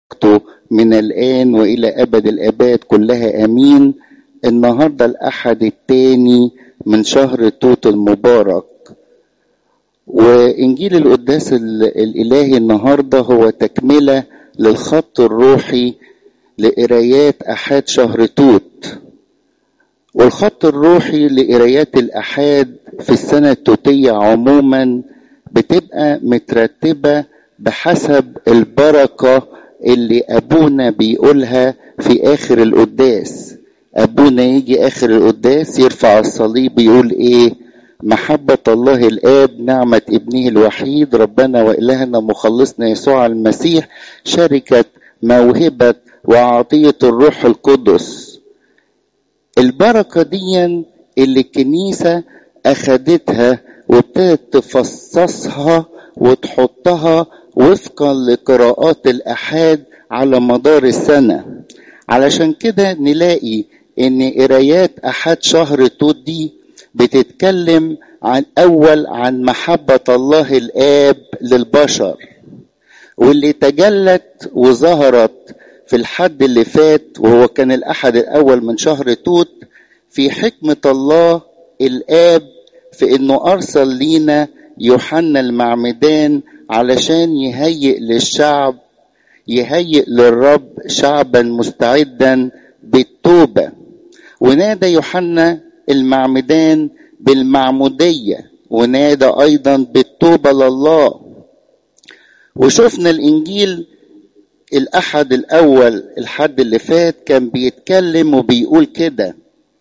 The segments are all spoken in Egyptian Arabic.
من الآن وإلى أبد الآباد كلها آمين النهاردة الأحد الثاني من شهر توت المبارك وإنجيل القداس الإلهي النهاردة هو تكملة للخط الروحي لقرايات أحد شهر توت والخط الروحي لقرايات الأحاد في السنة التوتية عموما بتبقى مترتبة بحسب البركة اللي أبونا بيقولها في آخر القداس أبونا يجي آخر القداس يرفع الصليب يقول إيه محبة الله الآب نعمة ابنه الوحيد ربنا وإلهنا مخلصنا يسوع المسيح شركة موهبة وعطية الروح القدس البركة دي اللي الكنيسة أخدتها وابتدت تفصصها وتحطها وفقا لقراءات الأحاد على مدار السنة علشان كده نلاقي ان قرايات أحد شهر توت دي بتتكلم عن أول عن محبة الله الآب للبشر واللي تجلت وظهرت في الحد اللي فات وهو كان الأحد الأول من شهر توت في حكمة الله الآب في إنه أرسل لينا يوحنا المعمدان علشان يهيئ للشعب يهيئ للرب شعبا مستعدا بالتوبة ونادى يوحنا المعمدان بالمعمودية ونادى أيضا بالتوبة لله وشفنا الإنجيل الأحد الأول الحد اللي فات كان بيتكلم وبيقول كده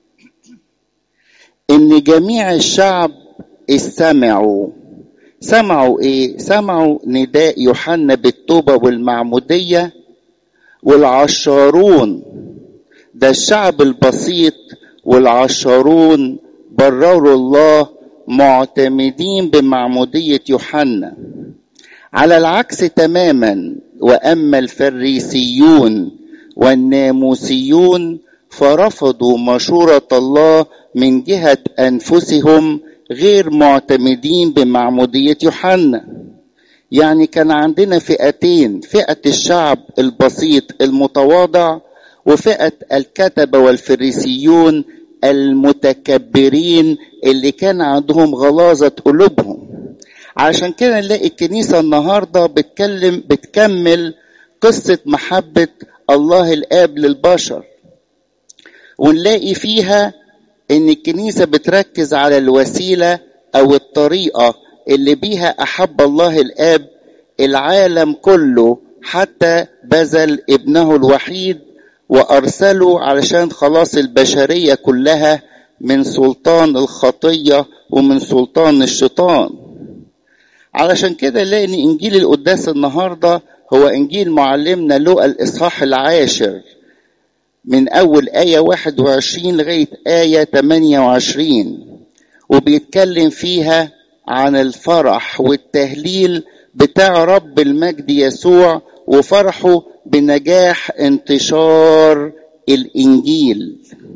إن جميع الشعب استمعوا سمعوا ايه سمعوا نداء يوحنا بالتوبه والمعموديه والعشارون ده الشعب البسيط والعشارون برروا الله معتمدين بمعموديه يوحنا على العكس تماما واما الفريسيون والناموسيون فرفضوا مشوره الله من جهه انفسهم غير معتمدين بمعمودية يوحنا يعني كان عندنا فئتين فئة الشعب البسيط المتواضع وفئة الكتبة والفريسيون المتكبرين اللي كان عندهم غلاظة قلوبهم عشان كده نلاقي الكنيسة النهاردة بتكلم بتكمل قصة محبة الله الآب للبشر ونلاقي فيها ان الكنيسه بتركز على الوسيله او الطريقه اللي بيها احب الله الاب العالم كله حتى بذل ابنه الوحيد وارسله علشان خلاص البشريه كلها من سلطان الخطيه ومن سلطان الشيطان علشان كده نلاقي ان انجيل القداس النهارده هو انجيل معلمنا لوقا الاصحاح العاشر من أول آية 21 لغاية آية 28 وبيتكلم فيها عن الفرح والتهليل بتاع رب المجد يسوع وفرحه بنجاح انتشار الإنجيل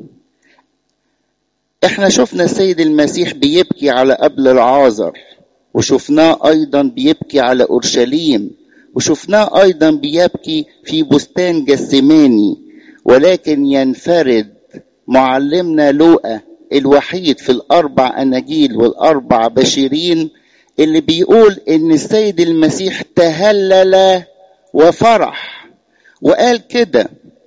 احنا شفنا السيد المسيح بيبكي على قبل العازر وشفناه أيضا بيبكي على أورشليم وشفناه أيضا بيبكي في بستان جسماني ولكن ينفرد معلمنا لوقا الوحيد في الأربع أناجيل والأربع بشيرين اللي بيقول إن السيد المسيح تهلل وفرح وقال كده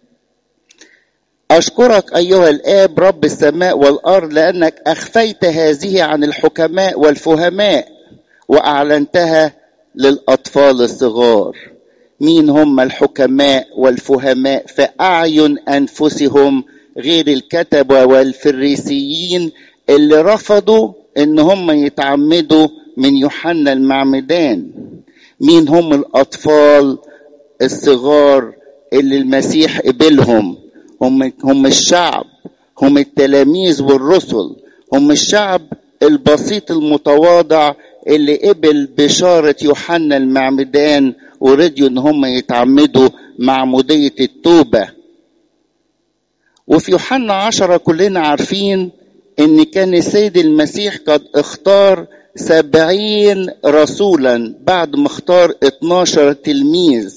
أشكرك أيها الآب رب السماء والأرض لأنك أخفيت هذه عن الحكماء والفهماء وأعلنتها للأطفال الصغار مين هم الحكماء والفهماء في أعين أنفسهم غير الكتبة والفريسيين اللي رفضوا إن هم يتعمدوا من يوحنا المعمدان مين هم الأطفال الصغار اللي المسيح قبلهم هم هم الشعب هم التلاميذ والرسل هم الشعب البسيط المتواضع اللي قبل بشارة يوحنا المعمدان ورضيوا ان هم يتعمدوا معمودية التوبة وفي يوحنا عشرة كلنا عارفين ان كان السيد المسيح قد اختار سبعين رسولا بعد ما اختار اتناشر تلميذ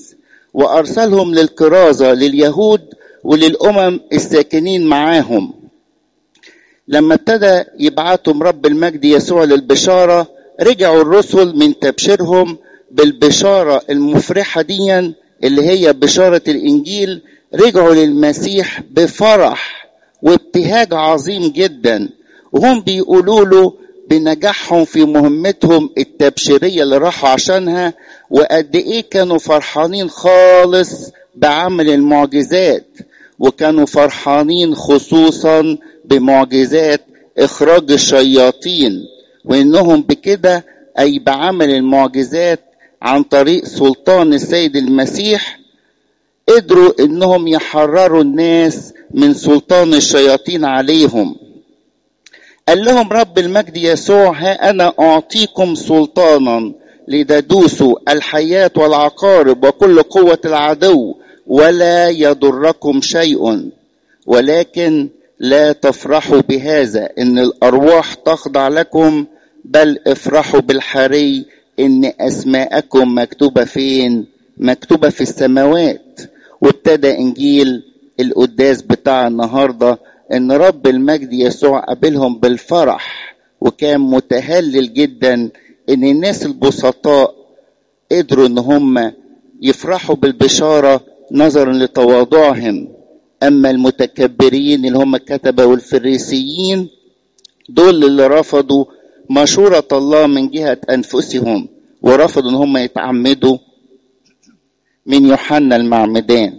وأرسلهم للكرازة لليهود وللأمم الساكنين معاهم لما ابتدى يبعتهم رب المجد يسوع للبشارة رجعوا الرسل من تبشيرهم بالبشارة المفرحة دي اللي هي بشارة الإنجيل رجعوا للمسيح بفرح وابتهاج عظيم جدا وهم بيقولوا له بنجاحهم في مهمتهم التبشيرية اللي راحوا عشانها وقد ايه كانوا فرحانين خالص بعمل المعجزات وكانوا فرحانين خصوصا بمعجزات اخراج الشياطين وانهم بكده اي بعمل المعجزات عن طريق سلطان السيد المسيح قدروا انهم يحرروا الناس من سلطان الشياطين عليهم قال لهم رب المجد يسوع ها انا اعطيكم سلطانا لتدوسوا الحياة والعقارب وكل قوة العدو ولا يضركم شيء ولكن لا تفرحوا بهذا ان الارواح تخضع لكم بل افرحوا بالحري ان اسماءكم مكتوبه فين مكتوبه في السماوات وابتدى انجيل القداس بتاع النهارده ان رب المجد يسوع قابلهم بالفرح وكان متهلل جدا ان الناس البسطاء قدروا ان هم يفرحوا بالبشاره نظرا لتواضعهم اما المتكبرين اللي هم الكتبه والفريسيين دول اللي رفضوا مشورة الله من جهة أنفسهم ورفضوا إن هم يتعمدوا من يوحنا المعمدان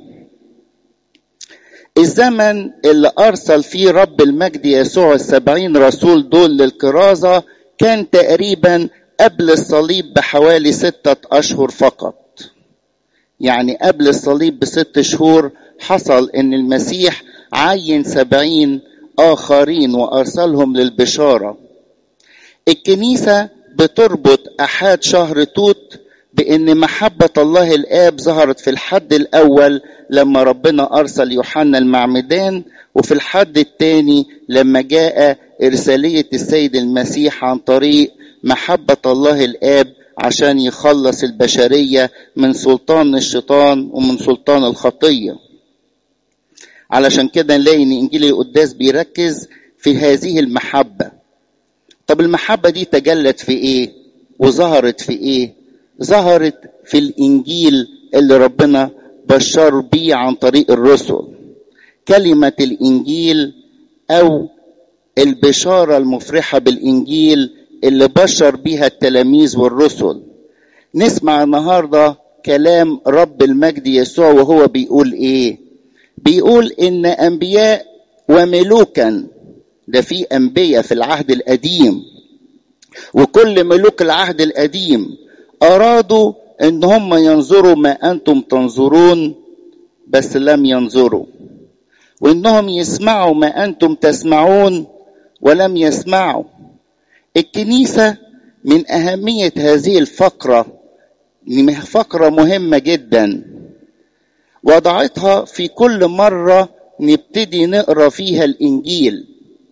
الزمن اللي أرسل فيه رب المجد يسوع السبعين رسول دول للكرازة كان تقريبا قبل الصليب بحوالي ستة أشهر فقط يعني قبل الصليب بست شهور حصل ان المسيح عين سبعين آخرين وأرسلهم للبشارة الكنيسة بتربط أحد شهر توت بأن محبة الله الآب ظهرت في الحد الأول لما ربنا أرسل يوحنا المعمدان وفي الحد الثاني لما جاء إرسالية السيد المسيح عن طريق محبة الله الآب عشان يخلص البشرية من سلطان الشيطان ومن سلطان الخطية علشان كده نلاقي ان انجيل القداس بيركز في هذه المحبه طب المحبه دي تجلت في ايه وظهرت في ايه ظهرت في الانجيل اللي ربنا بشر بيه عن طريق الرسل كلمه الانجيل او البشاره المفرحه بالانجيل اللي بشر بيها التلاميذ والرسل نسمع النهارده كلام رب المجد يسوع وهو بيقول ايه بيقول ان انبياء وملوكا ده في انبياء في العهد القديم وكل ملوك العهد القديم ارادوا ان هم ينظروا ما انتم تنظرون بس لم ينظروا وانهم يسمعوا ما انتم تسمعون ولم يسمعوا الكنيسه من اهميه هذه الفقره فقره مهمه جدا وضعتها في كل مرة نبتدي نقرا فيها الإنجيل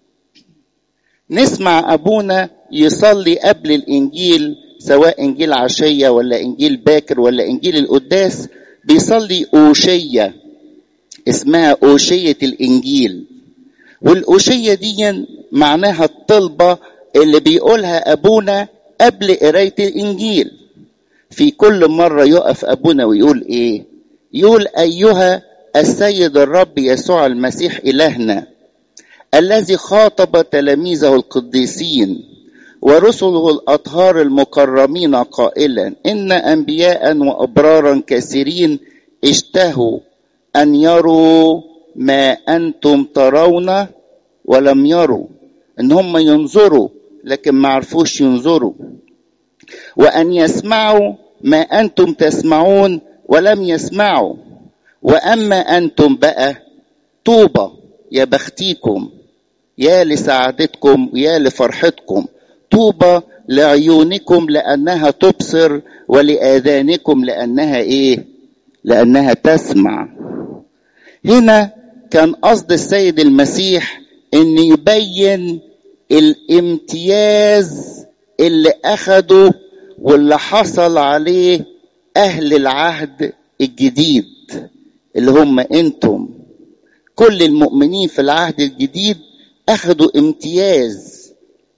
نسمع أبونا يصلي قبل الإنجيل سواء إنجيل عشية ولا إنجيل باكر ولا إنجيل القداس بيصلي أوشية اسمها أوشية الإنجيل والأوشية دي معناها الطلبة اللي بيقولها أبونا قبل قراية الإنجيل في كل مرة يقف أبونا ويقول إيه يقول ايها السيد الرب يسوع المسيح الهنا الذي خاطب تلاميذه القديسين ورسله الاطهار المكرمين قائلا ان انبياء وابرارا كثيرين اشتهوا ان يروا ما انتم ترون ولم يروا ان هم ينظروا لكن ما عرفوش ينظروا وان يسمعوا ما انتم تسمعون ولم يسمعوا واما انتم بقى طوبى يا بختيكم يا لسعادتكم يا لفرحتكم طوبى لعيونكم لانها تبصر ولاذانكم لانها ايه لانها تسمع هنا كان قصد السيد المسيح ان يبين الامتياز اللي اخده واللي حصل عليه اهل العهد الجديد اللي هم انتم كل المؤمنين في العهد الجديد اخذوا امتياز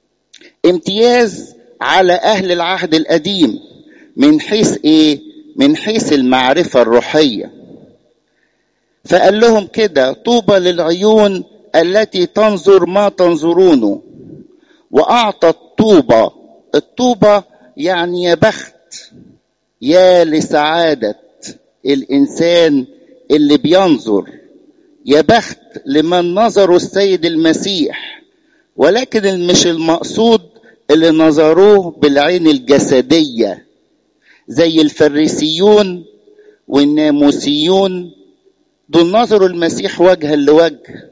امتياز على اهل العهد القديم من حيث ايه من حيث المعرفه الروحيه فقال لهم كده طوبى للعيون التي تنظر ما تنظرونه واعطى الطوبى الطوبى يعني يا بخت يا لسعاده الانسان اللي بينظر يا بخت لمن نظروا السيد المسيح ولكن مش المقصود اللي نظروه بالعين الجسديه زي الفريسيون والناموسيون دول نظروا المسيح وجها لوجه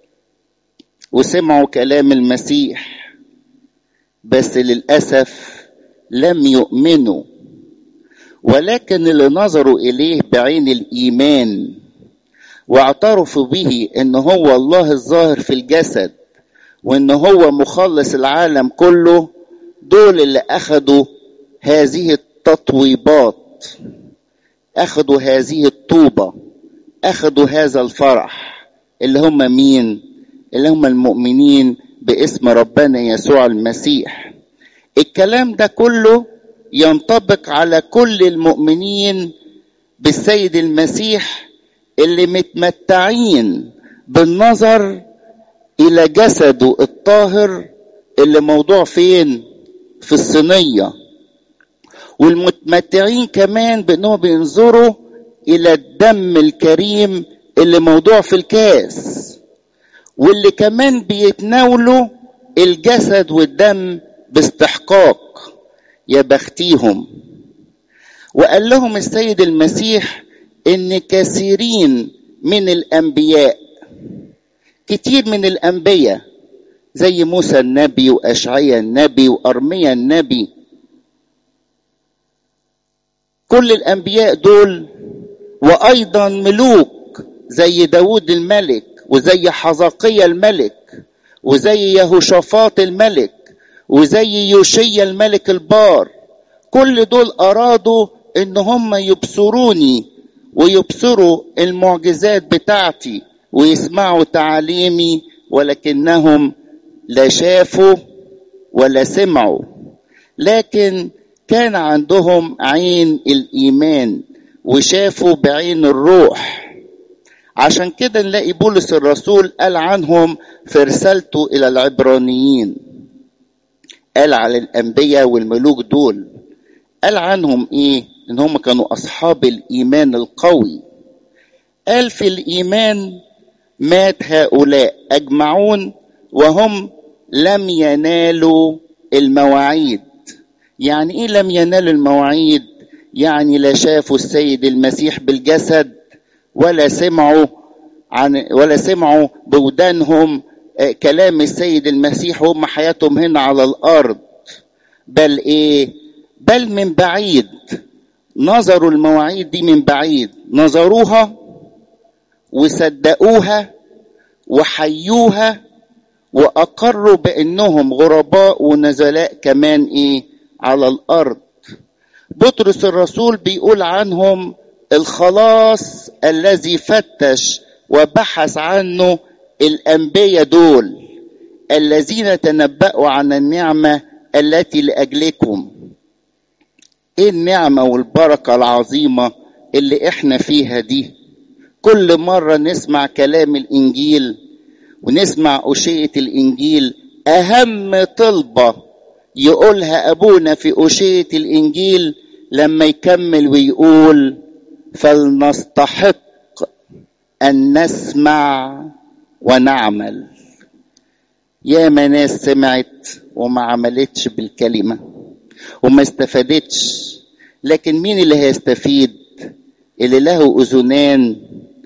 وسمعوا كلام المسيح بس للاسف لم يؤمنوا ولكن اللي نظروا اليه بعين الايمان واعترفوا به ان هو الله الظاهر في الجسد وان هو مخلص العالم كله دول اللي اخذوا هذه التطويبات اخذوا هذه الطوبه اخذوا هذا الفرح اللي هم مين اللي هم المؤمنين باسم ربنا يسوع المسيح الكلام ده كله ينطبق على كل المؤمنين بالسيد المسيح اللي متمتعين بالنظر الى جسده الطاهر اللي موضوع فين في الصينيه والمتمتعين كمان بانهم بينظروا الى الدم الكريم اللي موضوع في الكاس واللي كمان بيتناولوا الجسد والدم باستحقاق يا بختيهم وقال لهم السيد المسيح ان كثيرين من الانبياء كتير من الانبياء زي موسى النبي واشعيا النبي وارميا النبي كل الانبياء دول وايضا ملوك زي داود الملك وزي حزقية الملك وزي يهوشافاط الملك وزي يوشيا الملك البار كل دول ارادوا ان هم يبصروني ويبصروا المعجزات بتاعتي ويسمعوا تعاليمي ولكنهم لا شافوا ولا سمعوا لكن كان عندهم عين الايمان وشافوا بعين الروح عشان كده نلاقي بولس الرسول قال عنهم في رسالته الى العبرانيين قال على الانبياء والملوك دول قال عنهم ايه ان هم كانوا اصحاب الايمان القوي قال في الايمان مات هؤلاء اجمعون وهم لم ينالوا المواعيد يعني ايه لم ينالوا المواعيد يعني لا شافوا السيد المسيح بالجسد ولا سمعوا عن ولا سمعوا بودانهم كلام السيد المسيح وهم حياتهم هنا على الارض بل ايه بل من بعيد نظروا المواعيد دي من بعيد نظروها وصدقوها وحيوها واقروا بانهم غرباء ونزلاء كمان ايه على الارض بطرس الرسول بيقول عنهم الخلاص الذي فتش وبحث عنه الانبياء دول الذين تنبأوا عن النعمة التي لأجلكم ايه النعمة والبركة العظيمة اللي احنا فيها دي كل مرة نسمع كلام الانجيل ونسمع أشية الانجيل اهم طلبة يقولها ابونا في أشية الانجيل لما يكمل ويقول فلنستحق ان نسمع ونعمل يا ما ناس سمعت وما عملتش بالكلمة وما استفادتش لكن مين اللي هيستفيد اللي له أذنان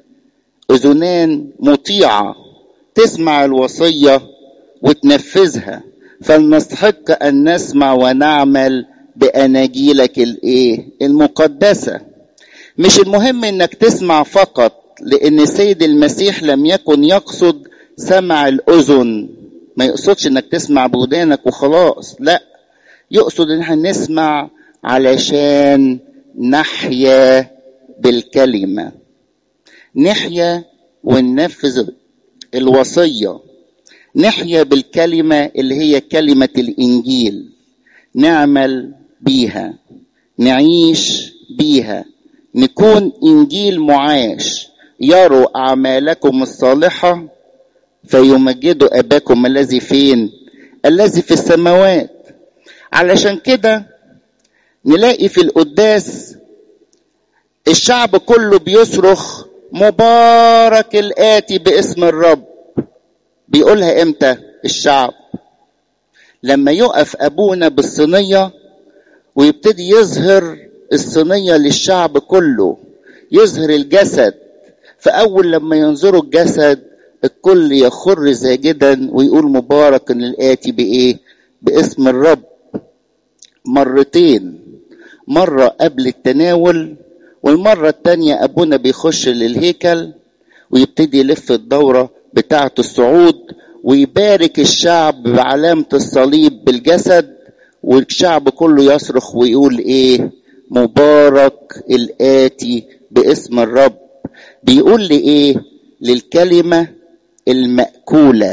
أذنان مطيعة تسمع الوصية وتنفذها فلنستحق أن نسمع ونعمل بأناجيلك الإيه المقدسة مش المهم إنك تسمع فقط لأن السيد المسيح لم يكن يقصد سمع الأذن ما يقصدش إنك تسمع بودانك وخلاص لا يقصد إن احنا نسمع علشان نحيا بالكلمة نحيا وننفذ الوصية نحيا بالكلمة اللي هي كلمة الإنجيل نعمل بيها نعيش بيها نكون إنجيل معاش يروا أعمالكم الصالحة فيمجدوا أباكم الذي فين الذي في السماوات علشان كده نلاقي في القداس الشعب كله بيصرخ مبارك الآتي باسم الرب بيقولها امتى الشعب لما يقف أبونا بالصينية ويبتدي يظهر الصينية للشعب كله يظهر الجسد فأول لما ينظروا الجسد الكل يخر ساجدا ويقول مبارك الآتي بإيه باسم الرب مرتين مرة قبل التناول والمرة التانية أبونا بيخش للهيكل ويبتدي يلف الدورة بتاعة الصعود ويبارك الشعب بعلامة الصليب بالجسد والشعب كله يصرخ ويقول ايه مبارك الآتي باسم الرب بيقول لي ايه للكلمة المأكولة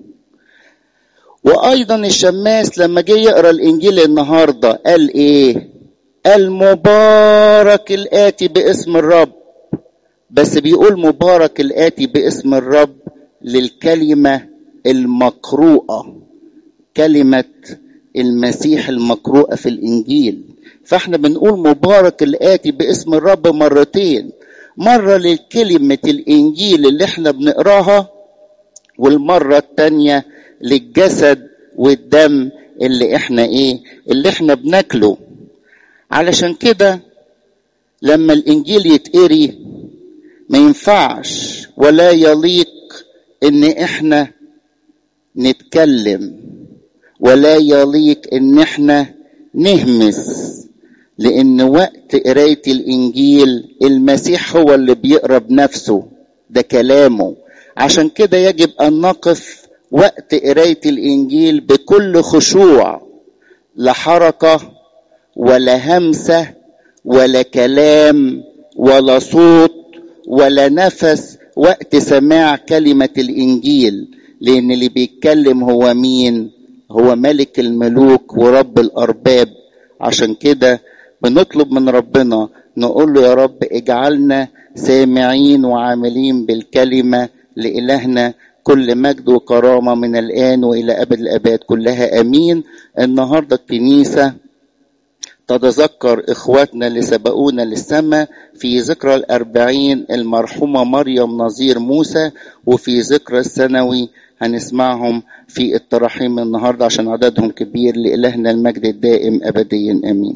وأيضا الشماس لما جه يقرأ الإنجيل النهاردة قال ايه قال مبارك الآتي باسم الرب بس بيقول مبارك الآتي باسم الرب للكلمة المقروءة كلمة المسيح المقروءة في الإنجيل فاحنا بنقول مبارك الآتي باسم الرب مرتين مرة للكلمة الإنجيل اللي احنا بنقراها والمرة التانية للجسد والدم اللي احنا ايه اللي احنا بناكله علشان كده لما الإنجيل يتقري ما ينفعش ولا يليق ان احنا نتكلم ولا يليق ان احنا نهمس لان وقت قرايه الانجيل المسيح هو اللي بيقرا بنفسه ده كلامه عشان كده يجب ان نقف وقت قرايه الانجيل بكل خشوع لا حركه ولا همسه ولا كلام ولا صوت ولا نفس وقت سماع كلمه الانجيل لان اللي بيتكلم هو مين هو ملك الملوك ورب الارباب عشان كده بنطلب من ربنا نقول له يا رب اجعلنا سامعين وعاملين بالكلمه لالهنا كل مجد وكرامه من الان والى ابد الاباد كلها امين النهارده الكنيسه تتذكر اخواتنا اللي سبقونا للسماء في ذكرى الاربعين المرحومه مريم نظير موسى وفي ذكرى السنوي هنسمعهم في التراحيم النهارده عشان عددهم كبير لإلهنا المجد الدائم أبديا آمين.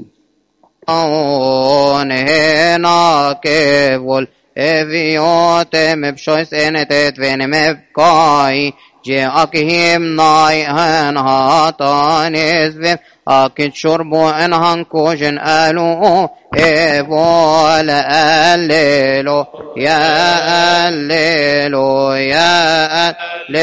هنا كيفول Eviotem pshois enetet venem evkai, je akihim nai han hatan ezvim, akit shurbu en han kojen alu, evo la allelo, ya allelo, ya allelo.